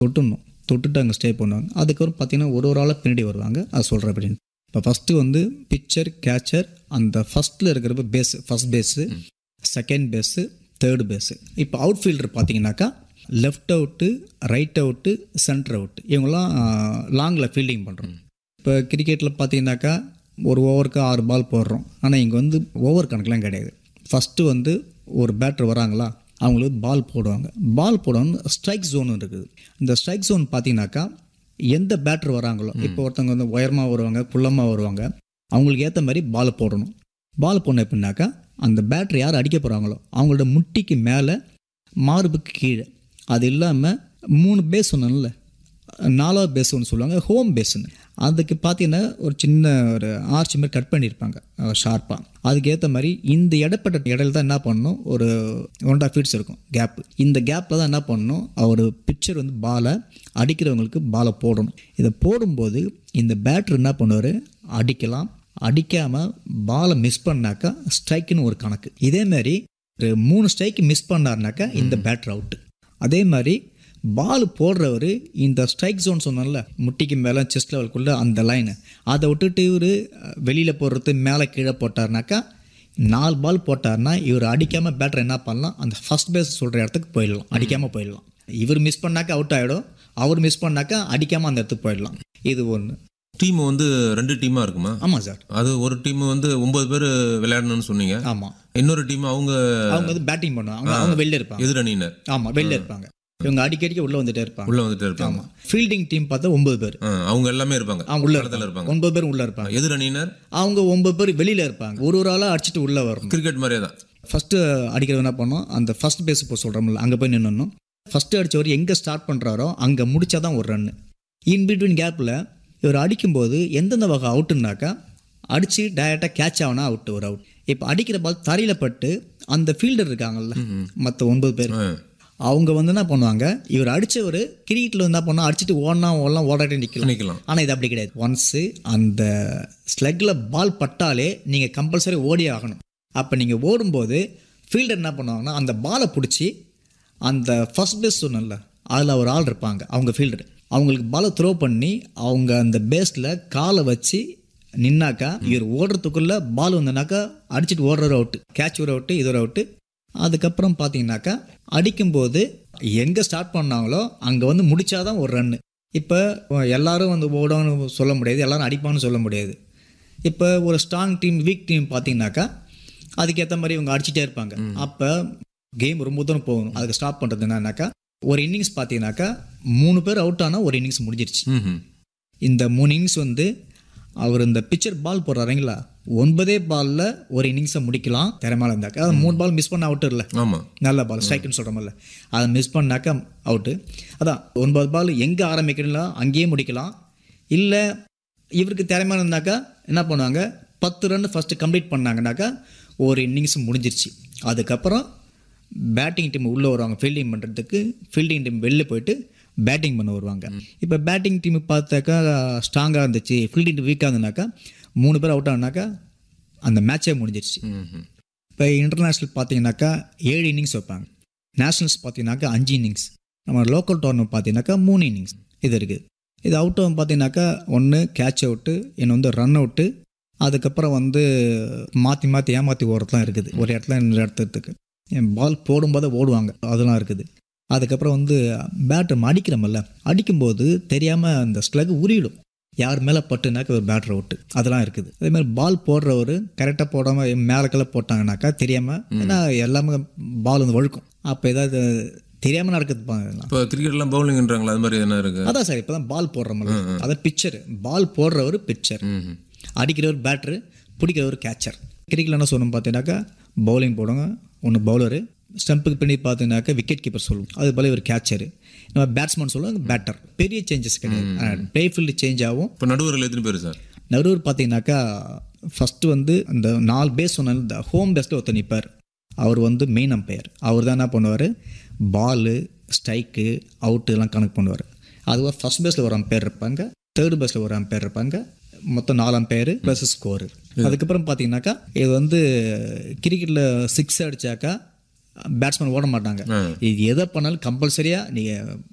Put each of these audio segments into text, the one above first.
தொட்டுடணும் தொட்டுட்டு அங்கே ஸ்டே பண்ணுவாங்க அதுக்கப்புறம் பார்த்தீங்கன்னா ஒரு ஒரு ஆளாக பின்னாடி வருவாங்க அது சொல்கிறேன் அப்படின்னு இப்போ ஃபஸ்ட்டு வந்து பிக்சர் கேச்சர் அந்த ஃபஸ்ட்டில் இருக்கிறப்ப base first base second base third base இப்போ அவுட் ஃபீல்டர் பார்த்தீங்கன்னாக்கா left out right out center out இவங்கெல்லாம் லாங்கில் ஃபீல்டிங் பண்ணுறோம் இப்போ கிரிக்கெட்டில் பார்த்தீங்கன்னாக்கா ஒரு ஓவருக்கு ஆறு பால் போடுறோம் ஆனால் இங்கே வந்து ஓவர் கணக்கெலாம் கிடையாது ஃபஸ்ட்டு வந்து ஒரு பேட்டர் வராங்களா அவங்களுக்கு பால் போடுவாங்க பால் போடணும் ஸ்ட்ரைக் ஜோன் இருக்குது இந்த ஸ்ட்ரைக் ஜோன் பார்த்தீங்கன்னாக்கா எந்த பேட்டர் வராங்களோ இப்போ ஒருத்தவங்க வந்து உயரமாக வருவாங்க குள்ளமாக வருவாங்க அவங்களுக்கு ஏற்ற மாதிரி பால் போடணும் பால் போடணும் எப்படின்னாக்கா அந்த பேட்டர் யார் அடிக்க போகிறாங்களோ அவங்களோட முட்டிக்கு மேலே மார்புக்கு கீழே அது இல்லாமல் மூணு பேஸ் சொன்னேன்ல நாலாவது பேஸ் ஒன்று சொல்லுவாங்க ஹோம் பேஸ்னு அதுக்கு பார்த்தீங்கன்னா ஒரு சின்ன ஒரு ஆர்ச் மாதிரி கட் பண்ணியிருப்பாங்க ஷார்ப்பாக அதுக்கு ஏற்ற மாதிரி இந்த இடப்பட்ட இடையில தான் என்ன பண்ணணும் ஒரு ஒன் ஆஃப் ஃபீட்ஸ் இருக்கும் கேப் இந்த கேப்பில் தான் என்ன பண்ணணும் அவர் பிக்சர் வந்து பாலை அடிக்கிறவங்களுக்கு பாலை போடணும் இதை போடும்போது இந்த பேட்டர் என்ன பண்ணுவார் அடிக்கலாம் அடிக்காமல் பாலை மிஸ் பண்ணாக்கா ஸ்ட்ரைக்குன்னு ஒரு கணக்கு இதே மாதிரி ஒரு மூணு ஸ்ட்ரைக்கு மிஸ் பண்ணாருனாக்கா இந்த பேட்டர் அவுட்டு அதே மாதிரி பால் போடுறவர் இந்த ஸ்ட்ரைக் ஜோன் சொன்னோம்ல முட்டிக்கு மேலே செஸ்ட் லெவலுக்குள்ளே அந்த லைனு அதை விட்டுட்டு இவர் வெளியில் போடுறது மேலே கீழே போட்டார்னாக்கா நாலு பால் போட்டார்னா இவர் அடிக்காமல் பேட்டர் என்ன பண்ணலாம் அந்த ஃபர்ஸ்ட் பேஸ் சொல்கிற இடத்துக்கு போயிடலாம் அடிக்காமல் போயிடலாம் இவர் மிஸ் பண்ணாக்கா அவுட் ஆகிடும் அவர் மிஸ் பண்ணாக்கா அடிக்காமல் அந்த இடத்துக்கு போயிடலாம் இது ஒன்று டீம் வந்து ரெண்டு டீமா இருக்குமா ஆமாம் சார் அது ஒரு டீம் வந்து ஒன்பது பேர் விளையாடணும்னு சொன்னீங்க ஆமாம் இன்னொரு டீம் அவங்க அவங்க வந்து பேட்டிங் பண்ணுவாங்க அவங்க அவங்க வெளில இருப்பாங்க எதிரணியினர் ஆமாம் வெளில இருப்பாங்க இவங்க அடிக்கடிக்கு உள்ளே வந்துட்டே இருப்பாங்க உள்ள வந்துட்டு இருப்பாங்க ஆமாம் ஃபீல்டிங் டீம் பார்த்தா ஒன்பது பேர் ஆ, அவங்க எல்லாமே இருப்பாங்க அவங்க உள்ள களத்துல இருப்பாங்க இருப்பாங்க ஒன்பது பேர் உள்ள இருப்பாங்க எதிரணியினர் அவங்க ஒன்பது பேர் வெளியில இருப்பாங்க ஒரு ஒரு ஆளா அடிச்சுட்டு உள்ள வரணும் கிரிக்கெட் மாதிரியே தான் ஃபர்ஸ்ட் அடிக்கிறது என்ன பண்ணோம் அந்த ஃபர்ஸ்ட் பேஸ் இப்போ சொல்றோம்ல அங்க போய் நின்னணும் ஃபர்ஸ்ட் அடிச்சவர் எங்க ஸ்டார்ட் பண்றாரோ அங்க முடிச்சாதான் ஒரு ரன் இன் பிட்வீன் கேப்ல இவர் அடிக்கும்போது எந்தெந்த வகை அவுட்டுனாக்கா அடிச்சு டைரக்டாக கேட்ச் ஆகுனா அவுட் ஒரு அவுட் இப்போ அடிக்கிற பால் தரையில பட்டு அந்த ஃபீல்டர் இருக்காங்கல்ல மற்ற ஒன்பது பேர் ஆ. அவங்க வந்து என்ன பண்ணுவாங்க இவர் அடிச்சவர் கிரிக்கெட்டில் என்ன பண்ணா அடிச்சுட்டு ஓடனா ஓடலாம் ஓடாட்டே நிற்கலாம் நிக்கலாம் ஆனால் இது அப்படி கிடையாது ஒன்ஸு அந்த ஸ்லக்கில் பால் பட்டாலே நீங்கள் கம்பல்சரி ஓடி ஆகணும் அப்போ நீங்கள் ஓடும்போது ஃபீல்டர் என்ன பண்ணுவாங்கன்னா அந்த பாலை பிடிச்சி அந்த ஃபர்ஸ்ட் பேஸ் சொன்னல அதில் ஒரு ஆள் இருப்பாங்க அவங்க ஃபீல்டர் அவங்களுக்கு பாலை த்ரோ பண்ணி அவங்க அந்த பேஸில் காலை வச்சு நின்னாக்கா இவர் ஓடுறதுக்குள்ளே பால் வந்தனாக்கா அடிச்சுட்டு ஓடுற அவுட்டு கேட்ச் ஒரு அவுட்டு இது ஒரு அவுட்டு அதுக்கப்புறம் பார்த்தீங்கன்னாக்கா அடிக்கும்போது எங்கே ஸ்டார்ட் பண்ணாங்களோ அங்கே வந்து முடிச்சாதான் ஒரு ரன்னு இப்போ எல்லாரும் வந்து ஓடணும்னு சொல்ல முடியாது எல்லாரும் அடிப்பான்னு சொல்ல முடியாது இப்போ ஒரு ஸ்ட்ராங் டீம் வீக் டீம் பார்த்தீங்கன்னாக்கா அதுக்கேற்ற மாதிரி இவங்க அடிச்சிட்டே இருப்பாங்க அப்போ கேம் ரொம்ப தூரம் போகணும் அதுக்கு ஸ்டாப் பண்ணுறது என்னன்னாக்கா ஒரு இன்னிங்ஸ் பார்த்தீங்கன்னாக்கா மூணு பேர் அவுட் ஆனால் ஒரு இன்னிங்ஸ் முடிஞ்சிருச்சு ம்ஹும். இந்த மூணு இன்னிங்ஸ் வந்து அவர் இந்த பிக்சர் பால் போடுறாருங்களா ஒன்பதே பாலில் ஒரு இன்னிங்ஸை முடிக்கலாம் திறமையில இருந்தாக்கா அது மூணு பால் மிஸ் பண்ண அவுட் இல்லை ஆமா நல்ல பால் ஸ்ட்ரைக்குன்னு சொல்கிறோம்ல அதை மிஸ் பண்ணாக்கா அவுட்டு அதான் ஒன்பது பால் எங்கே ஆரம்பிக்கிறீங்களோ அங்கேயே முடிக்கலாம் இல்லை இவருக்கு திறமையான இருந்தாக்கா என்ன பண்ணுவாங்க பத்து ரன் ஃபஸ்ட்டு கம்ப்ளீட் பண்ணாங்கனாக்கா ஒரு இன்னிங்ஸ் முடிஞ்சிருச்சு அதுக்கப்புறம் பேட்டிங் டீம் உள்ளே வருவாங்க ஃபீல்டிங் பண்ணுறதுக்கு ஃபீல்டிங் டீம் வெளில போயிட்டு பேட்டிங் பண்ண வருவாங்க இப்போ பேட்டிங் டீம் பார்த்தாக்கா ஸ்ட்ராங்காக இருந்துச்சு ஃபீல்டிங் டீம் வீக்காக இருந்தனாக்கா மூணு பேர் அவுட் ஆனாக்கா அந்த மேட்சே முடிஞ்சிருச்சு ம்ஹும். இப்போ இன்டர்நேஷ்னல் பார்த்தீங்கன்னாக்கா ஏழு இன்னிங்ஸ் வைப்பாங்க நேஷ்னல்ஸ் பார்த்தீங்கன்னாக்கா அஞ்சு இன்னிங்ஸ் நம்ம லோக்கல் டோர்னமெண்ட் பார்த்தீங்கன்னாக்கா மூணு இன்னிங்ஸ் இது இருக்குது இது அவுட் பார்த்தீங்கன்னாக்கா ஒன்று கேட்ச் அவுட்டு இன்னும் வந்து ரன் அவுட்டு அதுக்கப்புறம் வந்து மாற்றி மாற்றி ஏமாற்றி ஓடுறதுலாம் இருக்குது ஒரு இடத்துல இன்னொரு இடத்துக்கு பால் போடும்போது ஓடுவாங்க அதெல்லாம் இருக்குது அதுக்கப்புறம் வந்து பேட்டர் அடிக்கிறோமல்ல அடிக்கும்போது தெரியாமல் அந்த ஸ்லக் உருவிடும் யார் மேலே பட்டுனாக்கா ஒரு பேட்டர் அவுட்டு அதெல்லாம் இருக்குது அதே மாதிரி பால் போடுறவர் கரெக்டாக போடாமல் மேலக்கெல்லாம் போட்டாங்கனாக்கா தெரியாமல் ஏன்னா எல்லாமே பால் வந்து வழுக்கும் அப்போ ஏதாவது தெரியாமல் நடக்குது பாருங்களா இப்போ கிரிக்கெட்லாம் பவுலிங்ன்றாங்களா அது மாதிரி என்ன இருக்கு அதான் சார் இப்போ தான் பால் போடுறோம்ல அதான் பிக்சர் பால் போடுறவர் பிக்சர் ம்ஹும். அடிக்கிறவர் பேட்டரு பிடிக்கிறவர் கேட்சர் கிரிக்கெட்டில் என்ன சொல்லணும் பார்த்தீங்கன்னாக்கா பவுலிங் போடுங்க ஒன்று பவுலரு ஸ்டம்புக்கு பின்னாடி பார்த்தீங்கன்னாக்கா விக்கெட் கீப்பர் சொல்லுவோம் அது போல ஒரு கேட்சரு நம்ம பேட்ஸ்மேன் சொல்லுவாங்க பேட்டர் பெரிய சேஞ்சஸ் கிடையாது பிளே ஃபீல்டு சேஞ்ச் ஆகும் இப்போ நடுவர்கள் எத்தனை பேர் சார் நடுவர் பார்த்தீங்கன்னாக்கா ஃபஸ்ட்டு வந்து அந்த நாலு பேஸ் சொன்ன இந்த ஹோம் பேஸில் ஒருத்தர் நிற்பார் அவர் வந்து மெயின் அம்பையர் அவர் தான் என்ன பண்ணுவார் பாலு ஸ்ட்ரைக்கு அவுட்டு எல்லாம் கணக்கு பண்ணுவார் அதுவாக ஃபர்ஸ்ட் பேஸில் ஒரு அம்பையர் இருப்பாங்க தேர்ட் பேஸில் ஒரு அம்பையர் இருப்பாங்க மொத்தம் நாலு அம்பையர் ப்ளஸ் ஸ்கோரு அதுக்கப்புறம் பார்த்தீங்கன்னாக்கா இது வந்து கிரிக்கெட்டில் சிக்ஸ் அடித்தாக்கா பேட்ஸ்மேன் ஓட மாட்டாங்க ஆ. இது எதை பண்ணாலும் கம்பல்சரியாக நீங்கள்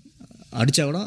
அடித்தா கூட